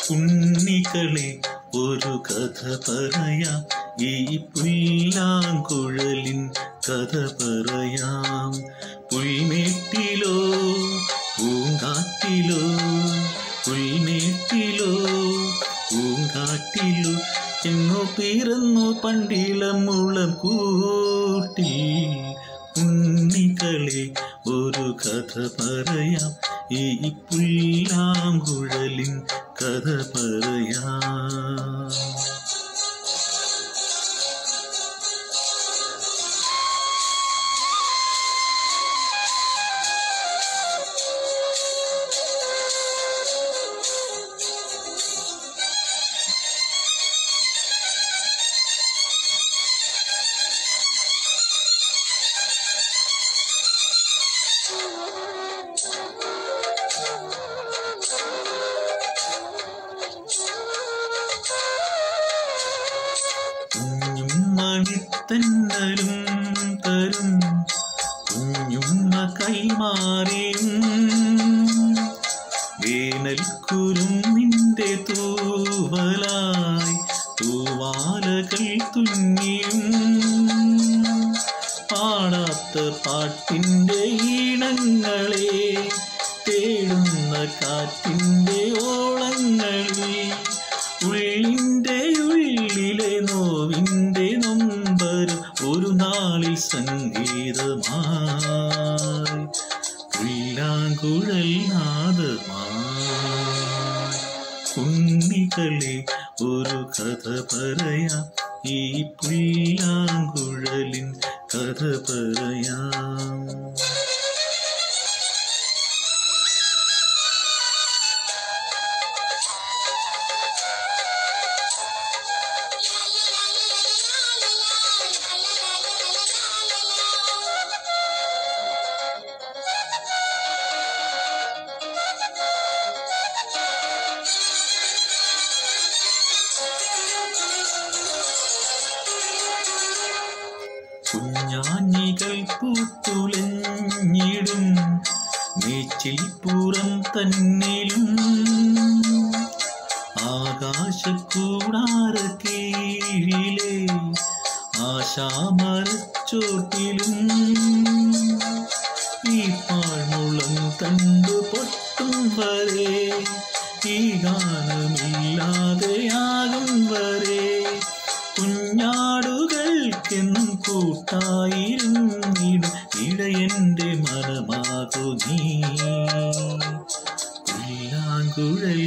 ഉണ്ണികളെ ഒരു കഥ പറയാം ഈ പുല്ലാങ്കുഴലിൻ കഥ പറയാം പുൽമേട്ടിലോ പൂങ്കാറ്റിലോ പുൽമേട്ടിലോ പൂങ്കാറ്റിലോ എങ്ങോ പിറന്നു പണ്ടിളം മുളം കൂട്ടി ഉണ്ണികളെ ഒരു കഥ പറയാം ഈ പുല്ലാങ്കുഴലിൻ കഥ പറയാം കുഞ്ഞും മണിത്തന്നലും തരും കുഞ്ഞുമ്മ കൈമാറിയും വേനൽക്കുരും നിന്റെ തൂവലായി തൂവാലകൾ തുന്നിയും പാടാത്ത പാട്ടിൻ്റെ ഈണങ്ങളെ തേടുന്ന കാറ്റിൻ്റെ ഓളങ്ങളിൽ ഉള്ളിൻ്റെ ഉള്ളിലെ നോവിൻ്റെ നൊമ്പരം ഒരു നാളിൽ സംഗീതമായി പുല്ലാങ്കുഴൽ നാദമായി ഉണ്ണികളെ ഒരു കഥ പറയാം ഈ പുല്ലാങ്കുഴലിൻ കഥ പറയാം കുഞ്ഞാഞ്ഞികൾ പൂത്തുലഞ്ഞിടും മേച്ചിൽ പുറം തന്നിലും ആകാശക്കൂടാര കീഴിലെ ആശാമരച്ചോട്ടിലും ഈ പാഴ്മുളം കണ്ടു പൊട്ടും വരെ ഈ ഗാനമില്ലാതെയാകും വരെ കുഞ്ഞാടുകൾക്കെന്നും കൂട്ടായിരുന്നിടും ഇടയന്റെ മനമാകു നീ പുല്ലാങ്കുഴൽ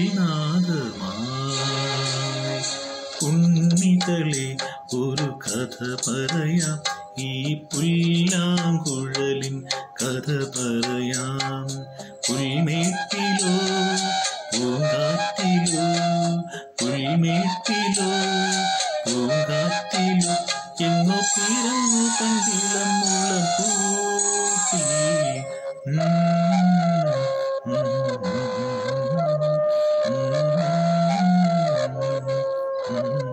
നാദമായി ഉണ്ണികളെ ഒരു കഥ പറയാം ഈ പുല്ലാങ്കുഴലിൻ കഥ പറയാം പുൽമേട്ടിലോ പൂങ്കാറ്റിലോ പുൽമേട്ടിലോ പൂങ്കാറ്റിലോ എങ്ങോ പിറന്നു പണ്ടിളം മുളം കൂട്ടി ഉം, ഉം, ഉം, ഉം, ഉം.